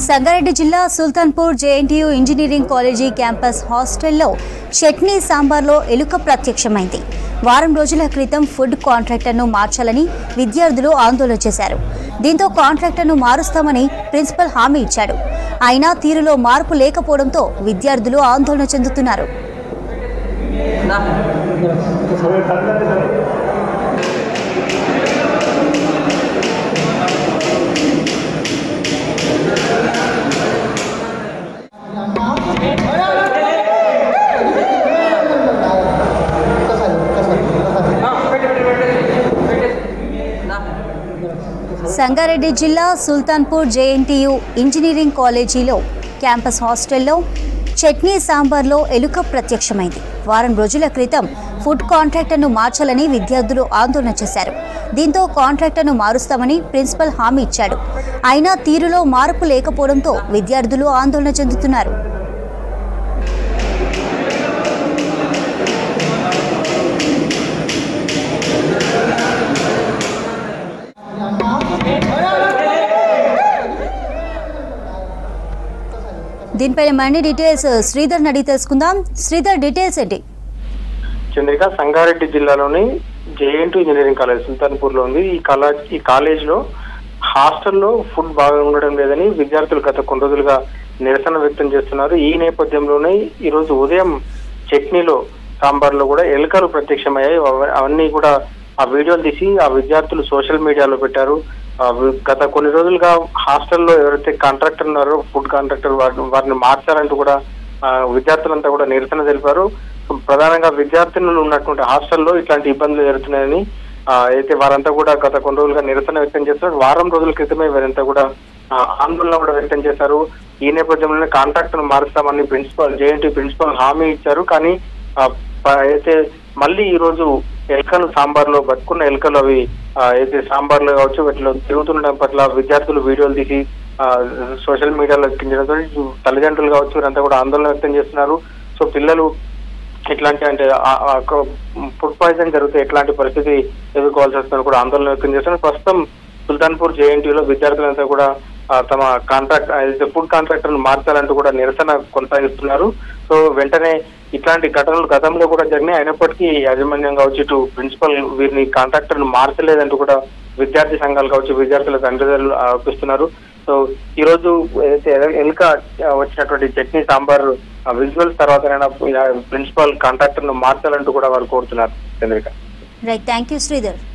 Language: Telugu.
సంగారెడ్డి జిల్లా Sultanpur JNTU engineering college campus హాస్టల్లో చట్నీ సాంబార్లో ఎలుక ప్రత్యక్షమైంది వారం రోజుల క్రితం ఫుడ్ కాంట్రాక్టర్ను మార్చాలని విద్యార్థులు ఆందోళన చేశారు దీంతో కాంట్రాక్టర్ను మారుస్తామని ప్రిన్సిపల్ హామీ ఇచ్చాడు అయినా తీరులో మార్పు లేకపోవడంతో విద్యార్థులు ఆందోళన చెందుతున్నారు సంగారెడ్డి జిల్లా సుల్తాన్పూర్ జేఎన్టీయూ ఇంజనీరింగ్ కాలేజీలో క్యాంపస్ హాస్టల్లో చట్నీ సాంబార్లో ఎలుక ప్రత్యక్షమైంది వారం రోజుల క్రితం ఫుడ్ కాంట్రాక్టర్ను మార్చాలని విద్యార్థులు ఆందోళన చేశారు దీంతో కాంట్రాక్టర్ను మారుస్తామని ప్రిన్సిపల్ హామీ ఇచ్చాడు అయినా తీరులో మార్పు లేకపోవడంతో విద్యార్థులు ఆందోళన చెందుతున్నారు దీనిపైన మరిన్ని డీటెయిల్స్ శ్రీధర్ అడిగి తెలుసుకుందాం శ్రీధర్ డీటెయిల్స్ ఏంటి చంద్రిక సంగారెడ్డి జిల్లాలోని జేఎన్టీ ఇంజనీరింగ్ కాలేజ్ సుల్తాన్పూర్ లో ఉంది ఈ కాలేజ్ ఈ కాలేజ్ లో హాస్టల్లో ఫుడ్ బాగా ఉండడం లేదని విద్యార్థులు గత కొన్ని రోజులుగా నిరసన వ్యక్తం చేస్తున్నారు ఈ నేపథ్యంలోనే ఈ రోజు ఉదయం చట్నీలో సాంబార్లో కూడా ఎలుకలు ప్రత్యక్షమయ్యాయి అవ- అవన్నీ కూడా ఆ వీడియోలు తీసి ఆ విద్యార్థులు సోషల్ మీడియాలో పెట్టారు ఆ వి- గత కొన్ని రోజులుగా హాస్టల్లో ఎవరైతే కాంట్రాక్టర్ ఉన్నారో ఫుడ్ కాంట్రాక్టర్ వారిని వారిని మార్చాలంటూ కూడా ఆ, విద్యార్థులంతా కూడా నిరసన తెలిపారు ప్రధానంగా విద్యార్థినులు ఉన్నటువంటి హాస్టల్లో ఇట్లాంటి ఇబ్బందులు జరుగుతున్నాయని ఆ, అయితే వారంతా కూడా గత కొన్ని రోజులుగా నిరసన వ్యక్తం చేస్తున్నారు వారం రోజుల క్రితమే వీరంతా కూడా ఆ, ఆందోళన కూడా వ్యక్తం చేశారు ఈ నేపథ్యంలోనే కాంట్రాక్టర్ మారుస్తామని ప్రిన్సిపల్ జేఎన్టీ ప్రిన్సిపల్ హామీ ఇచ్చారు కానీ ఆ, ప- అయితే మళ్ళీ ఈ రోజు ఎలుకలు సాంబార్లో బతుకున్న ఎలుకలు అవి ఆ, అయితే సాంబార్లో కావచ్చు వీటిలో తిరుగుతుండడం పట్ల విద్యార్థులు వీడియోలు తీసి ఆ, సోషల్ మీడియాలో ఎక్కించడంతో తల్లిదండ్రులు కావచ్చు వీరంతా కూడా ఆందోళన వ్యక్తం చేస్తున్నారు సో పిల్లలు ఇట్లాంటి అంటే ఆ- ఆ ఒక ఫుడ్ పాయిజన్ జరిగితే ఎట్లాంటి పరిస్థితి ఎదుర్కోవాల్సి వస్తుందని కూడా ఆందోళన వ్యక్తం చేస్తున్నారు ప్రస్తుతం సుల్తాన్పూర్ జేఎన్టీలో విద్యార్థులంతా కూడా ఆ, తమ కాంట్రాక్ట్ అయితే ఫుడ్ కాంట్రాక్టర్ మార్చాలంటూ కూడా నిరసన కొనసాగిస్తున్నారు సో వెంటనే ఇట్లాంటి ఘటనలు గతంలో కూడా జరిగినాయి అయినప్పటికీ యాజమాన్యం కావచ్చు ఇటు ప్రిన్సిపల్ వీరిని కాంట్రాక్టర్ మార్చలేదంటూ కూడా విద్యార్థి సంఘాలు కావచ్చు విద్యార్థుల తండ్రిదండ్రులు ఆరోపిస్తున్నారు సో ఈ రోజు ఏదైతే ఎల- ఎలుక ఆ, వచ్చినటువంటి చట్నీ సాంబార్ విజువల్స్ తర్వాత ప్రిన్సిపల్ కాంట్రాక్టర్ ను మార్చాలంటూ కూడా వారు కోరుతున్నారు Chandrika right thank you Sridhar